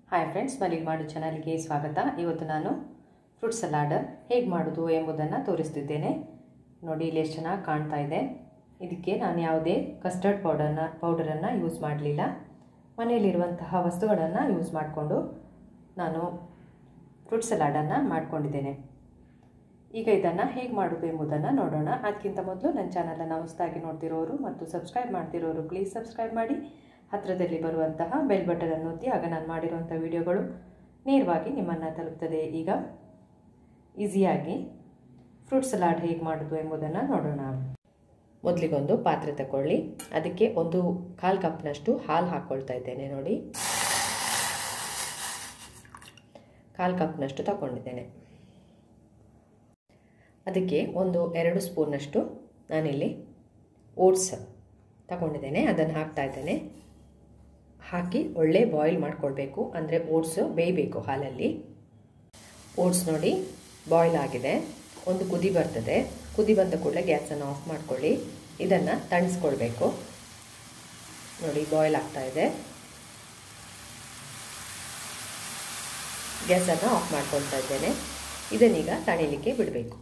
hi friends ಮಲ್ಲಿಗೆ ಮಾಡು ಚಾನಲ್ಗೆ ಸ್ವಾಗತ ಇವತ್ತು ನಾನು ಫ್ರೂಟ್ ಸಲಾಡ್ ಹೇಗೆ ಮಾಡೋದು ಎಂಬುದನ್ನು ತೋರಿಸ್ತಿದ್ದೇನೆ ನೋಡಿ ಇಲ್ಲಿ ಎಷ್ಟು ಚೆನ್ನಾಗಿ ಕಾಣ್ತಾ ಇದೆ ಇದಕ್ಕೆ ನಾನು ಯಾವುದೇ ಕಸ್ಟರ್ಡ್ ಪೌಡರ್ನ ಪೌಡರನ್ನು ಯೂಸ್ ಮಾಡಲಿಲ್ಲ ಮನೆಯಲ್ಲಿರುವಂತಹ ವಸ್ತುಗಳನ್ನು ಯೂಸ್ ಮಾಡಿಕೊಂಡು ನಾನು ಫ್ರೂಟ್ ಸಲಾಡನ್ನು ಮಾಡ್ಕೊಂಡಿದ್ದೇನೆ ಈಗ ಇದನ್ನು ಹೇಗೆ ಮಾಡೋದು ಎಂಬುದನ್ನು ನೋಡೋಣ ಅದಕ್ಕಿಂತ ಮೊದಲು ನನ್ನ ಚಾನಲನ್ನು ಹೊಸದಾಗಿ ನೋಡ್ತಿರೋರು ಮತ್ತು ಸಬ್ಸ್ಕ್ರೈಬ್ ಮಾಡ್ತಿರೋರು ಪ್ಲೀಸ್ ಸಬ್ಸ್ಕ್ರೈಬ್ ಮಾಡಿ ಹತ್ತಿರದಲ್ಲಿ ಬರುವಂತಹ ಬೆಲ್ ಬಟನನ್ನು ಒತ್ತಿ ಆಗ ನಾನು ಮಾಡಿರುವಂಥ ವಿಡಿಯೋಗಳು ನೇರವಾಗಿ ನಿಮ್ಮನ್ನು ತಲುಪ್ತದೆ ಈಗ ಈಸಿಯಾಗಿ ಫ್ರೂಟ್ ಸಲಾಡ್ ಹೇಗೆ ಮಾಡೋದು ಎಂಬುದನ್ನು ನೋಡೋಣ ಮೊದಲಿಗೊಂದು ಪಾತ್ರೆ ತಗೊಳ್ಳಿ ಅದಕ್ಕೆ ಒಂದು ಕಾಲು ಕಪ್ನಷ್ಟು ಹಾಲು ಹಾಕ್ಕೊಳ್ತಾ ಇದ್ದೇನೆ ನೋಡಿ ಕಾಲು ಕಪ್ನಷ್ಟು ತಗೊಂಡಿದ್ದೇನೆ ಅದಕ್ಕೆ ಒಂದು ಎರಡು ಸ್ಪೂನಷ್ಟು ನಾನಿಲ್ಲಿ ಓಟ್ಸ್ ತಗೊಂಡಿದ್ದೇನೆ ಅದನ್ನು ಹಾಕ್ತಾ ಇದ್ದೇನೆ ಹಾಕಿ ಒಳ್ಳೆ ಬಾಯ್ಲ್ ಮಾಡ್ಕೊಳ್ಬೇಕು ಅಂದರೆ ಓಟ್ಸು ಬೇಯಬೇಕು ಹಾಲಲ್ಲಿ ಓಟ್ಸ್ ನೋಡಿ ಬಾಯ್ಲ್ ಆಗಿದೆ ಒಂದು ಕುದಿ ಬರ್ತದೆ ಕುದಿ ಬಂದ ಕೂಡಲೇ ಗ್ಯಾಸನ್ನು ಆಫ್ ಮಾಡ್ಕೊಳ್ಳಿ ಇದನ್ನು ತಣಿಸ್ಕೊಳ್ಬೇಕು ನೋಡಿ ಬಾಯ್ಲ್ ಆಗ್ತಾ ಇದೆ ಗ್ಯಾಸನ್ನು ಆಫ್ ಮಾಡ್ಕೊಳ್ತಾ ಇದ್ದೇನೆ ಇದನ್ನೀಗ ತಣಿಲಿಕ್ಕೆ ಬಿಡಬೇಕು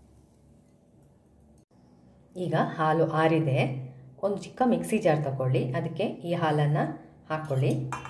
ಈಗ ಹಾಲು ಆರಿದೆ ಒಂದು ಚಿಕ್ಕ ಮಿಕ್ಸಿ ಜಾರ್ ತಗೊಳ್ಳಿ ಅದಕ್ಕೆ ಈ ಹಾಲನ್ನು ಹಾಕ್ಕೊಳ್ಳಿ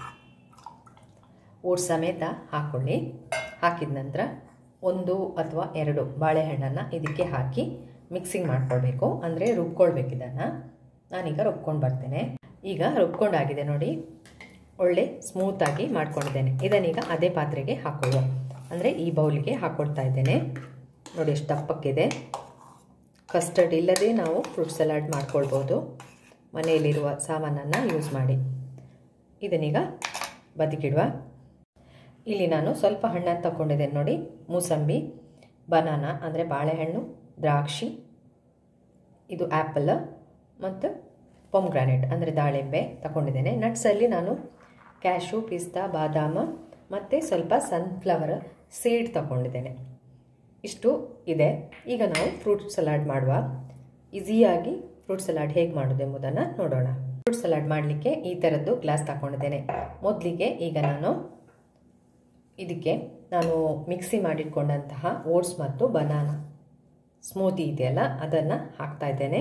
ಓಟ್ ಸಮೇತ ಹಾಕ್ಕೊಳ್ಳಿ ಹಾಕಿದ ನಂತರ ಒಂದು ಅಥವಾ ಎರಡು ಬಾಳೆಹಣ್ಣನ್ನು ಇದಕ್ಕೆ ಹಾಕಿ ಮಿಕ್ಸಿಂಗ್ ಮಾಡ್ಕೊಳ್ಬೇಕು ಅಂದರೆ ರುಬ್ಕೊಳ್ಬೇಕು ಇದನ್ನು ನಾನೀಗ ರುಬ್ಕೊಂಡು ಬರ್ತೇನೆ ಈಗ ರುಬ್ಕೊಂಡಾಗಿದೆ ನೋಡಿ ಒಳ್ಳೆ ಸ್ಮೂತಾಗಿ ಮಾಡ್ಕೊಂಡಿದ್ದೇನೆ ಇದನ್ನೀಗ ಅದೇ ಪಾತ್ರೆಗೆ ಹಾಕೊಳ್ಳುವ ಅಂದರೆ ಈ ಬೌಲಿಗೆ ಹಾಕ್ಕೊಳ್ತಾ ಇದ್ದೇನೆ ನೋಡಿ ಎಷ್ಟು ದಪ್ಪಕ್ಕಿದೆ ಕಸ್ಟರ್ಡ್ ಇಲ್ಲದೆ ನಾವು ಫ್ರೂಟ್ ಸಲಾಡ್ ಮಾಡ್ಕೊಳ್ಬೋದು ಮನೆಯಲ್ಲಿರುವ ಸಾಮಾನನ್ನು ಯೂಸ್ ಮಾಡಿ ಇದನ್ನೀಗ ಬದಿಗಿಡುವ ಇಲ್ಲಿ ನಾನು ಸ್ವಲ್ಪ ಹಣ್ಣನ್ನು ತಗೊಂಡಿದ್ದೇನೆ ನೋಡಿ ಮೂಸಂಬಿ ಬನಾನಾ ಅಂದರೆ ಬಾಳೆಹಣ್ಣು ದ್ರಾಕ್ಷಿ ಇದು ಆ್ಯಪಲ್ ಮತ್ತು ಪೊಮ್ಗ್ರಾನೆಟ್ ಅಂದರೆ ದಾಳಿಂಬೆ ತಗೊಂಡಿದ್ದೇನೆ ನಟ್ಸಲ್ಲಿ ನಾನು ಕ್ಯಾಶು ಪಿಸ್ತಾ ಬಾದಾಮ ಮತ್ತು ಸ್ವಲ್ಪ ಸನ್ಫ್ಲವರ್ ಸೀಡ್ ತಗೊಂಡಿದ್ದೇನೆ ಇಷ್ಟು ಇದೆ ಈಗ ನಾವು ಫ್ರೂಟ್ ಸಲಾಡ್ ಮಾಡುವ ಈಸಿಯಾಗಿ ಫ್ರೂಟ್ ಸಲಾಡ್ ಹೇಗೆ ಮಾಡೋದು ಎಂಬುದನ್ನು ನೋಡೋಣ ಫ್ರೂಟ್ ಸಲಾಡ್ ಮಾಡಲಿಕ್ಕೆ ಈ ಥರದ್ದು ಗ್ಲಾಸ್ ತಗೊಂಡಿದ್ದೇನೆ ಮೊದಲಿಗೆ ಈಗ ನಾನು ಇದಕ್ಕೆ ನಾನು ಮಿಕ್ಸಿ ಮಾಡಿಟ್ಕೊಂಡಂತಹ ಓಟ್ಸ್ ಮತ್ತು ಬನಾನಾ ಸ್ಮೂತಿ ಇದೆಯಲ್ಲ ಅದನ್ನು ಹಾಕ್ತಾ ಇದ್ದೇನೆ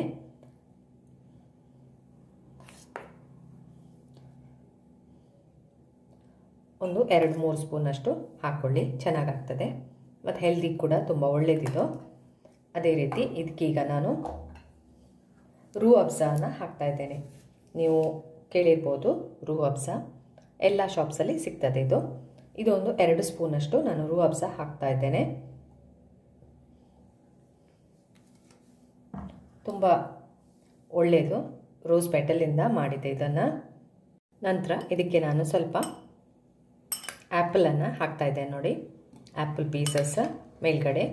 ಒಂದು ಎರಡು ಮೂರು ಸ್ಪೂನಷ್ಟು ಹಾಕ್ಕೊಳ್ಳಿ ಚೆನ್ನಾಗಾಗ್ತದೆ ಮತ್ತು ಹೆಲ್ದಿ ಕೂಡ ತುಂಬ ಒಳ್ಳೆಯದಿದು ಅದೇ ರೀತಿ ಇದಕ್ಕೀಗ ನಾನು ರೂ ಅಬ್ಸಾನ ಹಾಕ್ತಾ ಇದ್ದೇನೆ ನೀವು ಕೇಳಿರ್ಬೋದು ರೂ ಅಬ್ಸಾ ಎಲ್ಲ ಶಾಪ್ಸಲ್ಲಿ ಸಿಗ್ತದೆ ಇದು ಇದೊಂದು ಎರಡು ಸ್ಪೂನಷ್ಟು ನಾನು ರೂ ಅಬ್ಸಾ ಹಾಕ್ತಾ ಇದ್ದೇನೆ ತುಂಬ ಒಳ್ಳೆಯದು ರೋಸ್ ಪೆಟಲಿಂದ ಮಾಡಿದೆ ಇದನ್ನು ನಂತರ ಇದಕ್ಕೆ ನಾನು ಸ್ವಲ್ಪ ಆ್ಯಪಲನ್ನು ಹಾಕ್ತಾ ಇದ್ದೇನೆ ನೋಡಿ ಆ್ಯಪಲ್ ಪೀಸಸ್ ಮೇಲ್ಗಡೆ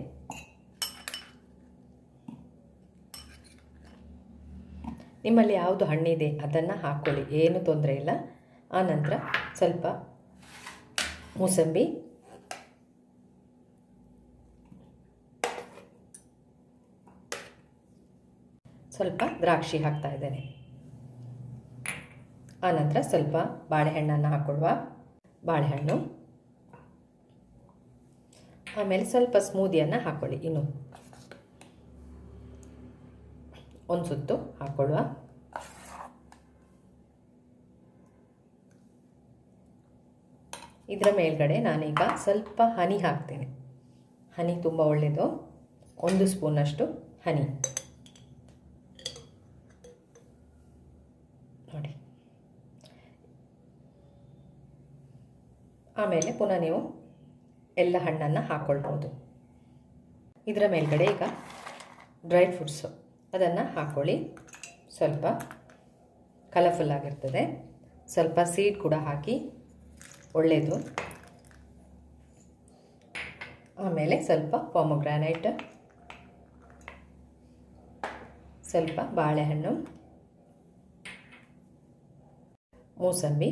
ನಿಮ್ಮಲ್ಲಿ ಯಾವುದು ಹಣ್ಣಿದೆ ಅದನ್ನು ಹಾಕ್ಕೊಳ್ಳಿ ಏನು ತೊಂದರೆ ಇಲ್ಲ ಆನಂತರ ಸ್ವಲ್ಪ ಮೂಸಂಬಿ ಸ್ವಲ್ಪ ದ್ರಾಕ್ಷಿ ಹಾಕ್ತಾ ಇದ್ದೇನೆ ಆನಂತರ ಸ್ವಲ್ಪ ಬಾಳೆಹಣ್ಣನ್ನು ಹಾಕ್ಕೊಡುವ ಬಾಳೆಹಣ್ಣು ಆಮೇಲೆ ಸ್ವಲ್ಪ ಸ್ಮೂದಿಯನ್ನು ಹಾಕ್ಕೊಳ್ಳಿ ಇನ್ನು ಒಂದು ಸುತ್ತು ಹಾಕ್ಕೊಳ್ಳುವ ಇದರ ಮೇಲ್ಗಡೆ ನಾನೀಗ ಸ್ವಲ್ಪ ಹನಿ ಹಾಕ್ತೇನೆ ಹನಿ ತುಂಬ ಒಳ್ಳೆಯದು ಒಂದು ಸ್ಪೂನಷ್ಟು ಹನಿ ನೋಡಿ ಆಮೇಲೆ ಪುನಃ ನೀವು ಎಲ್ಲ ಹಣ್ಣನ್ನು ಹಾಕ್ಕೊಳ್ಬೋದು ಇದರ ಮೇಲ್ಗಡೆ ಈಗ ಡ್ರೈ ಫ್ರೂಟ್ಸು ಅದನ್ನು ಹಾಕ್ಕೊಳ್ಳಿ ಸ್ವಲ್ಪ ಕಲರ್ಫುಲ್ ಆಗಿರ್ತದೆ ಸ್ವಲ್ಪ ಸೀಡ್ ಕೂಡ ಹಾಕಿ ಒಳ್ಳೆಯದು ಆಮೇಲೆ ಸ್ವಲ್ಪ ಪಾಮೊಗ್ರಾನೈಟ್ ಸ್ವಲ್ಪ ಬಾಳೆಹಣ್ಣು ಮೂಸಂಬಿ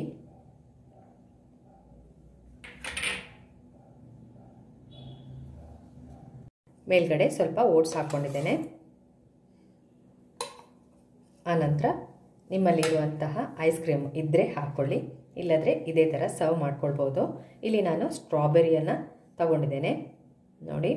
ಮೇಲ್ಗಡೆ ಸ್ವಲ್ಪ ಓಟ್ಸ್ ಹಾಕ್ಕೊಂಡಿದ್ದೇನೆ ಆನಂತರ ನಿಮ್ಮಲ್ಲಿರುವಂತಹ ಐಸ್ ಕ್ರೀಮ್ ಇದ್ದರೆ ಹಾಕ್ಕೊಳ್ಳಿ ಇಲ್ಲದ್ರೆ ಇದೇ ಥರ ಸರ್ವ್ ಮಾಡ್ಕೊಳ್ಬೋದು ಇಲ್ಲಿ ನಾನು ಸ್ಟ್ರಾಬೆರಿಯನ್ನು ತಗೊಂಡಿದ್ದೇನೆ ನೋಡಿ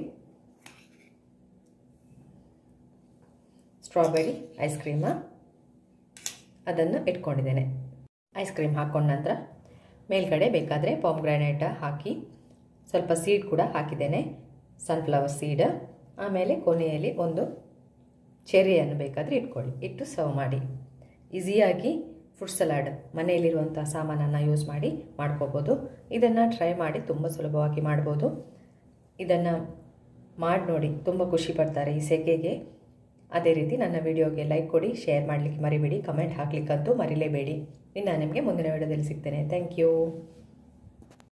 ಸ್ಟ್ರಾಬೆರಿ ಐಸ್ ಕ್ರೀಮ ಅದನ್ನು ಇಟ್ಕೊಂಡಿದ್ದೇನೆ ಐಸ್ ಕ್ರೀಮ್ ಹಾಕ್ಕೊಂಡ ನಂತರ ಮೇಲ್ಗಡೆ ಬೇಕಾದರೆ ಪಾಮ್ಗ್ರಾನೈಟ ಹಾಕಿ ಸ್ವಲ್ಪ ಸೀಡ್ ಕೂಡ ಹಾಕಿದ್ದೇನೆ ಸನ್ಫ್ಲವರ್ ಸೀಡ್ ಆಮೇಲೆ ಕೊನೆಯಲ್ಲಿ ಒಂದು ಚೆರಿಯನ್ನು ಬೇಕಾದರೆ ಇಟ್ಕೊಳ್ಳಿ ಇಟ್ಟು ಸರ್ವ್ ಮಾಡಿ ಈಸಿಯಾಗಿ ಫ್ರೂಟ್ ಸಲಾಡ್ ಮನೆಯಲ್ಲಿರುವಂಥ ಸಾಮಾನನ್ನು ಯೂಸ್ ಮಾಡಿ ಮಾಡ್ಕೋಬೋದು ಇದನ್ನು ಟ್ರೈ ಮಾಡಿ ತುಂಬ ಸುಲಭವಾಗಿ ಮಾಡ್ಬೋದು ಇದನ್ನು ಮಾಡಿ ನೋಡಿ ತುಂಬ ಖುಷಿ ಪಡ್ತಾರೆ ಈ ಸೆಕೆಗೆ ಅದೇ ರೀತಿ ನನ್ನ ವಿಡಿಯೋಗೆ ಲೈಕ್ ಕೊಡಿ ಶೇರ್ ಮಾಡಲಿಕ್ಕೆ ಮರಿಬೇಡಿ ಕಮೆಂಟ್ ಹಾಕ್ಲಿಕ್ಕಂತೂ ಮರಿಲೇಬೇಡಿ ಇನ್ನು ನಿಮಗೆ ಮುಂದಿನ ವಿಡಿಯೋದಲ್ಲಿ ಸಿಗ್ತೇನೆ ಥ್ಯಾಂಕ್ ಯು